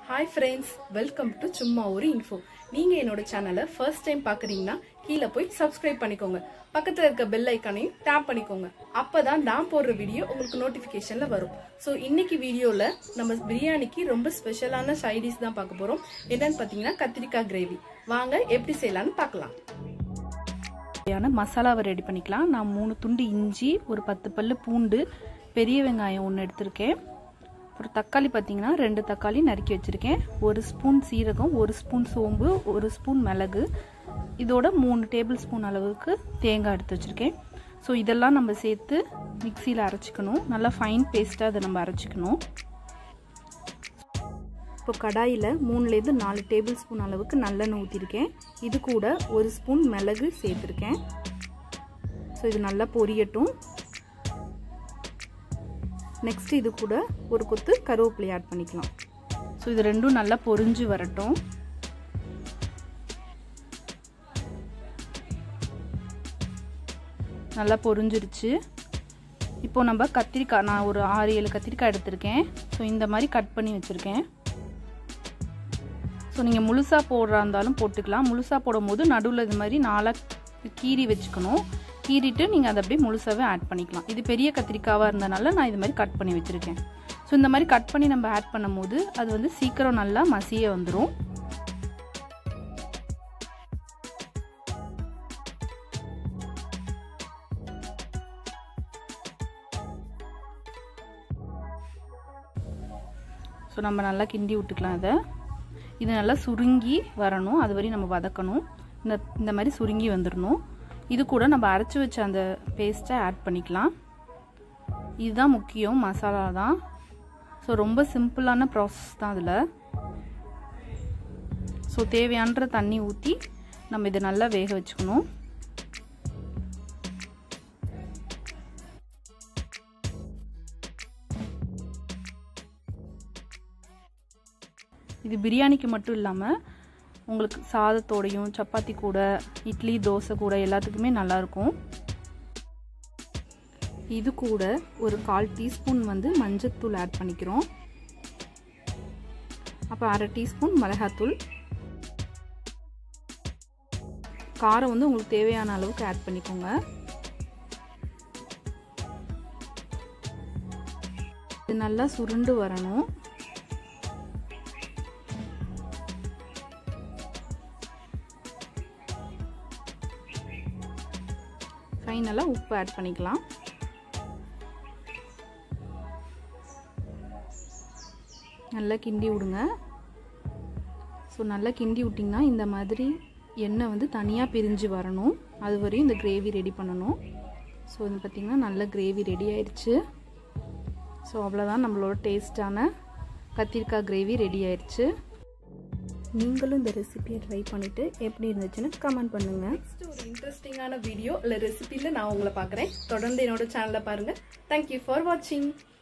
hi friends welcome to சும்மா ஒரு info நீங்கள் என்னோட சேனலை ஃபர்ஸ்ட் டைம் பார்க்குறீங்கன்னா கீழே போய் சப்ஸ்கிரைப் பண்ணிக்கோங்க பக்கத்தில் இருக்க பெல் ஐக்கானையும் டேப் பண்ணிக்கோங்க அப்போ தான் நான் போடுற வீடியோ உங்களுக்கு நோட்டிஃபிகேஷனில் வரும் ஸோ இன்னைக்கு வீடியோவில் நம்ம பிரியாணிக்கு ரொம்ப ஸ்பெஷலான சைடிஸ் தான் பார்க்க போகிறோம் என்னன்னு பார்த்தீங்கன்னா கத்திரிக்காய் கிரேவி வாங்க எப்படி செய்யலான்னு பார்க்கலாம் தேவையான மசாலாவை ரெடி பண்ணிக்கலாம் நான் மூணு துண்டு இஞ்சி ஒரு பத்து பல்லு பூண்டு பெரிய வெங்காயம் ஒன்று எடுத்திருக்கேன் அப்புறம் தக்காளி பார்த்தீங்கன்னா ரெண்டு தக்காளி நறுக்கி வச்சுருக்கேன் ஒரு ஸ்பூன் சீரகம் ஒரு ஸ்பூன் சோம்பு ஒரு ஸ்பூன் மிளகு இதோட மூணு டேபிள் ஸ்பூன் அளவுக்கு தேங்காய் எடுத்து வச்சுருக்கேன் ஸோ இதெல்லாம் நம்ம சேர்த்து மிக்சியில் அரைச்சிக்கணும் நல்லா ஃபைன் பேஸ்ட்டாக அதை நம்ம அரைச்சிக்கணும் இப்போ கடாயில் மூணுலேருந்து நாலு டேபிள் ஸ்பூன் அளவுக்கு நல்லெண்ணெய் ஊற்றிருக்கேன் இது கூட ஒரு ஸ்பூன் மிளகு சேர்த்துருக்கேன் ஸோ இது நல்லா பொரியட்டும் நெக்ஸ்ட் இது கூட ஒரு கொத்து கருவேப்பிலை ஆட் பண்ணிக்கலாம் ஸோ இது ரெண்டும் நல்லா பொரிஞ்சு வரட்டும் நல்லா பொரிஞ்சிருச்சு இப்போ நம்ம கத்திரிக்காய் நான் ஒரு ஆறு ஏழு கத்திரிக்காய் எடுத்திருக்கேன் ஸோ இந்த மாதிரி கட் பண்ணி வச்சுருக்கேன் ஸோ நீங்கள் முழுசாக போடுறா இருந்தாலும் போட்டுக்கலாம் முழுசாக போடும் போது நடுவில் இது மாதிரி நாளாக கீறி வச்சுக்கணும் கீறிட்டு நீங்கள் அதை அப்படியே முழுசாகவே ஆட் பண்ணிக்கலாம் இது பெரிய கத்திரிக்காவாக இருந்தனால நான் இது மாதிரி கட் பண்ணி வச்சுருக்கேன் ஸோ இந்த மாதிரி கட் பண்ணி நம்ம ஆட் பண்ணும் போது அது வந்து சீக்கிரம் நல்லா மசிய வந்துடும் ஸோ நம்ம நல்லா கிண்டி விட்டுக்கலாம் இதை இது நல்லா சுருங்கி வரணும் அது வரையும் நம்ம வதக்கணும் இந்த இந்த மாதிரி சுருங்கி வந்துடணும் இது கூட நம்ம அரைச்சி வச்ச அந்த பேஸ்ட்டை ஆட் பண்ணிக்கலாம் இதுதான் முக்கியம் மசாலா தான் ஸோ ரொம்ப சிம்பிளான ப்ராசஸ் தான் அதில் ஸோ தேவையான தண்ணி ஊற்றி நம்ம இதை நல்லா வேக வச்சுக்கணும் இது பிரியாணிக்கு மட்டும் இல்லாமல் உங்களுக்கு சாதத்தோடையும் சப்பாத்தி கூட இட்லி தோசை கூட எல்லாத்துக்குமே நல்லாயிருக்கும் இது கூட ஒரு கால் டீஸ்பூன் வந்து மஞ்சத்தூள் ஆட் பண்ணிக்கிறோம் அப்புறம் அரை டீஸ்பூன் மிளகாத்தூள் காரம் வந்து உங்களுக்கு தேவையான அளவுக்கு ஆட் பண்ணிக்கோங்க இது நல்லா சுருண்டு வரணும் ஃபைனலாக உப்பு ஆட் பண்ணிக்கலாம் நல்லா கிண்டி விடுங்க ஸோ நல்லா கிண்டி விட்டிங்கன்னா இந்த மாதிரி எண்ணெய் வந்து தனியாக பிரிஞ்சு வரணும் அது வரையும் இந்த கிரேவி ரெடி பண்ணணும் ஸோ இது பார்த்திங்கன்னா நல்ல கிரேவி ரெடி ஆயிடுச்சு ஸோ அவ்வளோதான் நம்மளோட டேஸ்டான கத்திரிக்காய் கிரேவி ரெடி ஆயிடுச்சு நீங்களும் இந்த ரெசிபியை ட்ரை பண்ணிவிட்டு எப்படி இருந்துச்சுன்னு கமெண்ட் பண்ணுங்கள் நெக்ஸ்ட் ஒரு இன்ட்ரெஸ்டிங்கான வீடியோ இல்லை ரெசிபியில் நான் உங்களை பார்க்குறேன் தொடர்ந்து என்னோட சேனலை பாருங்கள் தேங்க்யூ ஃபார் வாட்சிங்